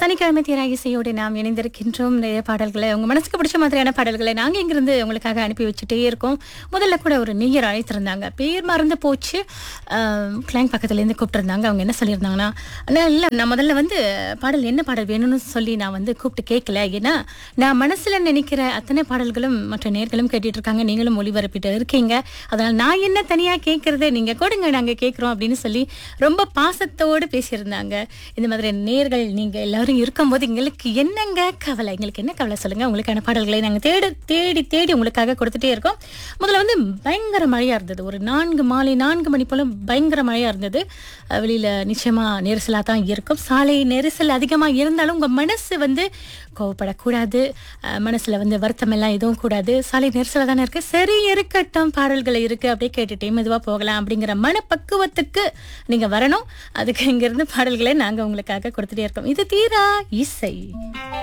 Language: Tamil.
சனிக்கிழமை தீரா இசையோடு நாம் இணைந்திருக்கின்றோம் நிறைய பாடல்களை உங்க மனசுக்கு பிடிச்ச மாதிரியான பாடல்களை நாங்க இங்கிருந்து உங்களுக்காக அனுப்பி வச்சுட்டே இருக்கோம் முதல்ல கூட ஒரு நீயர் அழைத்திருந்தாங்க பேர் மறந்து போச்சு கிளைங் பக்கத்துல இருந்து கூப்பிட்டுருந்தாங்க அவங்க என்ன சொல்லியிருந்தாங்கன்னா அண்ணா இல்ல நான் முதல்ல வந்து பாடல் என்ன பாடல் வேணும்னு சொல்லி நான் வந்து கூப்பிட்டு கேட்கல ஏன்னா நான் மனசுல நினைக்கிற அத்தனை பாடல்களும் மற்ற நேர்களும் கேட்டுட்டு இருக்காங்க நீங்களும் ஒளிபரப்பிட்டு இருக்கீங்க அதனால நான் என்ன தனியா கேட்கறது நீங்க கொடுங்க நாங்க கேட்கிறோம் அப்படின்னு சொல்லி ரொம்ப பாசத்தோடு பேசியிருந்தாங்க இந்த மாதிரி நேர்கள் நீங்க எல்லாரும் இருக்கும்போது எங்களுக்கு என்னங்க கவலை எங்களுக்கு என்ன கவலை சொல்லுங்க உங்களுக்கான பாடல்களை நாங்க தேடி தேடி தேடி உங்களுக்காக கொடுத்துட்டே இருக்கோம் முதல்ல வந்து பயங்கர மழையா இருந்தது ஒரு நான்கு மாலை நான்கு மணி போல பயங்கர மழையா இருந்தது அஹ் வெளியில நிச்சயமா நெரிசலா தான் இருக்கும் சாலை நெரிசல் அதிகமா இருந்தாலும் உங்க மனசு வந்து கோவப்படக்கூடாது அஹ் மனசுல வந்து வருத்தம் எல்லாம் எதுவும் கூடாது சாலை நெரிசலா தானே இருக்கு சரி இருக்கட்டும் பாடல்கள் இருக்கு அப்படியே கேட்டுட்டே மெதுவா போகலாம் அப்படிங்கிற மனப்பக்குவத்துக்கு நீங்க வரணும் அதுக்கு இங்கிருந்து பாடல்களை நாங்க உங்களுக்காக கொடுத்துட்டே இருக்கோம் இது தீரா இசை